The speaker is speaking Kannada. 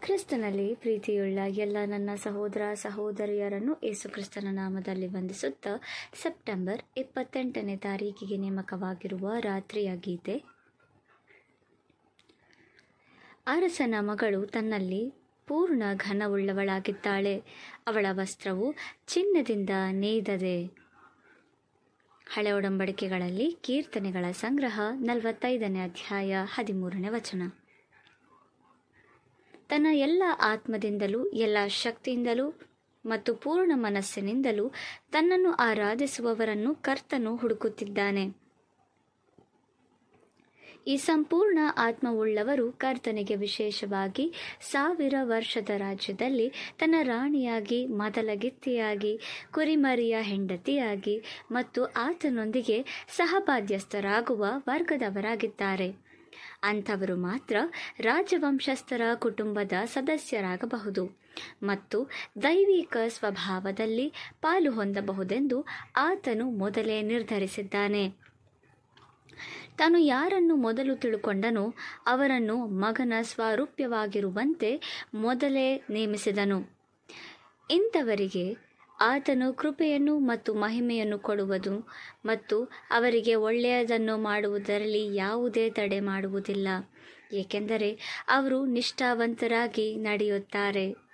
ಕ್ರಿಸ್ತನಲ್ಲಿ ಪ್ರೀತಿಯುಳ್ಳ ಎಲ್ಲ ನನ್ನ ಸಹೋದರ ಸಹೋದರಿಯರನ್ನು ಯೇಸುಕ್ರಿಸ್ತನ ನಾಮದಲ್ಲಿ ವಂದಿಸುತ್ತಾ ಸೆಪ್ಟೆಂಬರ್ ಇಪ್ಪತ್ತೆಂಟನೇ ತಾರೀಕಿಗೆ ನೇಮಕವಾಗಿರುವ ರಾತ್ರಿಯ ಗೀತೆ ಅರಸನ ಮಗಳು ತನ್ನಲ್ಲಿ ಪೂರ್ಣ ಘನವುಳ್ಳವಳಾಗಿದ್ದಾಳೆ ಅವಳ ವಸ್ತ್ರವು ಚಿನ್ನದಿಂದ ನೇಯ್ದದೆ ಹಳೆ ಒಡಂಬಡಿಕೆಗಳಲ್ಲಿ ಕೀರ್ತನೆಗಳ ಸಂಗ್ರಹ ನಲವತ್ತೈದನೇ ಅಧ್ಯಾಯ ಹದಿಮೂರನೇ ವಚನ ತನ್ನ ಎಲ್ಲ ಆತ್ಮದಿಂದಲೂ ಎಲ್ಲ ಶಕ್ತಿಯಿಂದಲೂ ಮತ್ತು ಪೂರ್ಣ ಮನಸ್ಸಿನಿಂದಲೂ ತನ್ನನ್ನು ಆರಾಧಿಸುವವರನ್ನು ಕರ್ತನು ಹುಡುಕುತ್ತಿದ್ದಾನೆ ಈ ಸಂಪೂರ್ಣ ಆತ್ಮವುಳ್ಳವರು ಕರ್ತನಿಗೆ ವಿಶೇಷವಾಗಿ ಸಾವಿರ ವರ್ಷದ ರಾಜ್ಯದಲ್ಲಿ ತನ್ನ ರಾಣಿಯಾಗಿ ಮೊದಲಗಿತ್ತಿಯಾಗಿ ಕುರಿಮರಿಯ ಹೆಂಡತಿಯಾಗಿ ಮತ್ತು ಆತನೊಂದಿಗೆ ಸಹಬಾಧ್ಯಸ್ಥರಾಗುವ ವರ್ಗದವರಾಗಿದ್ದಾರೆ ಅಂಥವರು ಮಾತ್ರ ರಾಜವಂಶಸ್ಥರ ಕುಟುಂಬದ ಸದಸ್ಯರಾಗಬಹುದು ಮತ್ತು ದೈವಿಕ ಸ್ವಭಾವದಲ್ಲಿ ಪಾಲು ಹೊಂದಬಹುದೆಂದು ಆತನು ಮೊದಲೇ ನಿರ್ಧರಿಸಿದ್ದಾನೆ ತಾನು ಯಾರನ್ನು ಮೊದಲು ತಿಳುಕೊಂಡನೋ ಅವರನ್ನು ಮಗನ ಸ್ವರೂಪ್ಯವಾಗಿರುವಂತೆ ಮೊದಲೇ ನೇಮಿಸಿದನು ಇಂಥವರಿಗೆ ಆತನು ಕೃಪೆಯನ್ನು ಮತ್ತು ಮಹಿಮೆಯನ್ನು ಕೊಡುವುದು ಮತ್ತು ಅವರಿಗೆ ಒಳ್ಳೆಯದನ್ನು ಮಾಡುವುದರಲ್ಲಿ ಯಾವುದೇ ತಡೆ ಮಾಡುವುದಿಲ್ಲ ಏಕೆಂದರೆ ಅವರು ನಿಷ್ಠಾವಂತರಾಗಿ ನಡೆಯುತ್ತಾರೆ